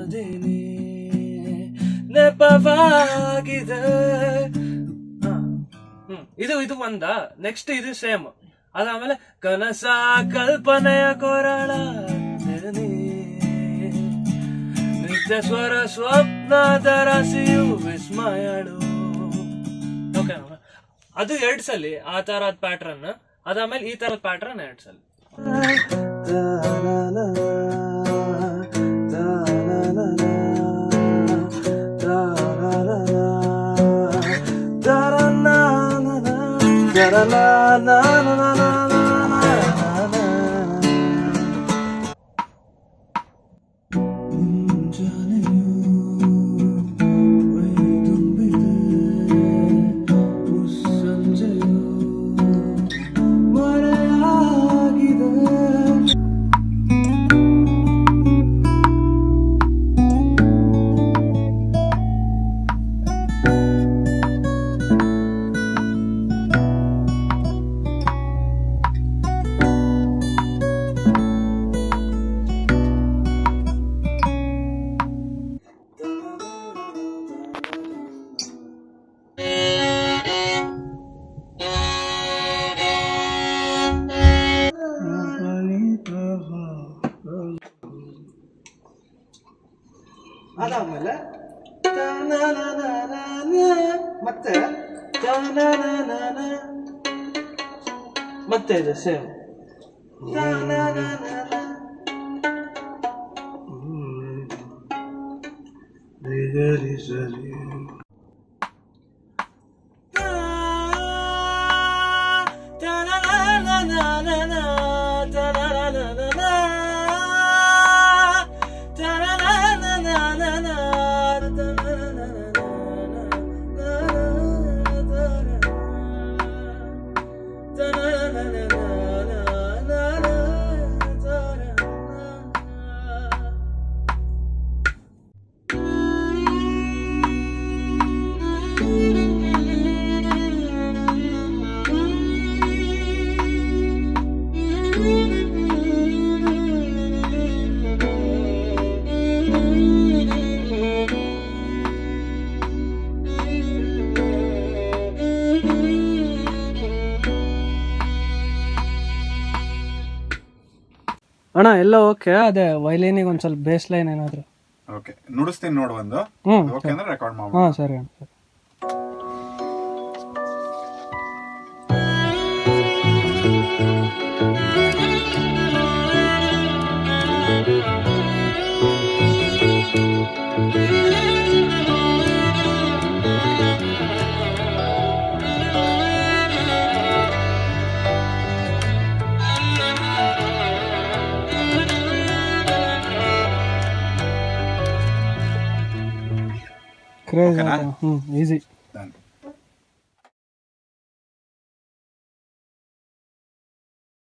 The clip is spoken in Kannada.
ನದಿನಿ ನೆಪವಾಗಿದೆ ಹ. ಹ್ಮ್ ಇದು ಇದು ಒಂದ ನೆಕ್ಸ್ಟ್ ಇದು ಸೇಮ್ ಅದಾದ್ಮೇಲೆ ಕನಸ ಕಲ್ಪನೆಯ ಕೊರಳ ನೀ. ನಿತ್ಯ ಸ್ವರ ಸ್ವಪ್ನ ತರಸಿಯು ವಿಸ್ಮಯಳು ಓಕೆ ಅದು ಎರಡ್ ಸಲಿ ಆ ತರದ್ ಪ್ಯಾಟ್ರನ್ ಅದಾದ್ಮೇಲೆ ಈ ತರದ್ ಪ್ಯಾಟ್ರನ್ ಎರಡ್ ಸಲಿ ಅದಾದ್ಮೇಲೆ ಮತ್ತೆ ಮತ್ತೆ ಇದೆ ಸೇಮ್ ಅಣ್ಣ ಎಲ್ಲ ಓಕೆ ಅದೇ ವೈಲಿನಿಗೆ ಒಂದ್ ಸ್ವಲ್ಪ ಬೇಸ್ ಲೈನ್ ಏನಾದ್ರು ಓಕೆ ನುಡಿಸ್ತೀನಿ ನೋಡು ಒಂದು ಹ್ಮ್ ಓಕೆ ಅಂದ್ರೆ ರೆಕಾರ್ಡ್ ಹಾ ಮಾಡ್ಬೋದು ಸರಿ ಅಣ್ಣ ಸರಿ ಕ್ರೇಜ್ ಹ್ಮ್ ಈಸಿ Done.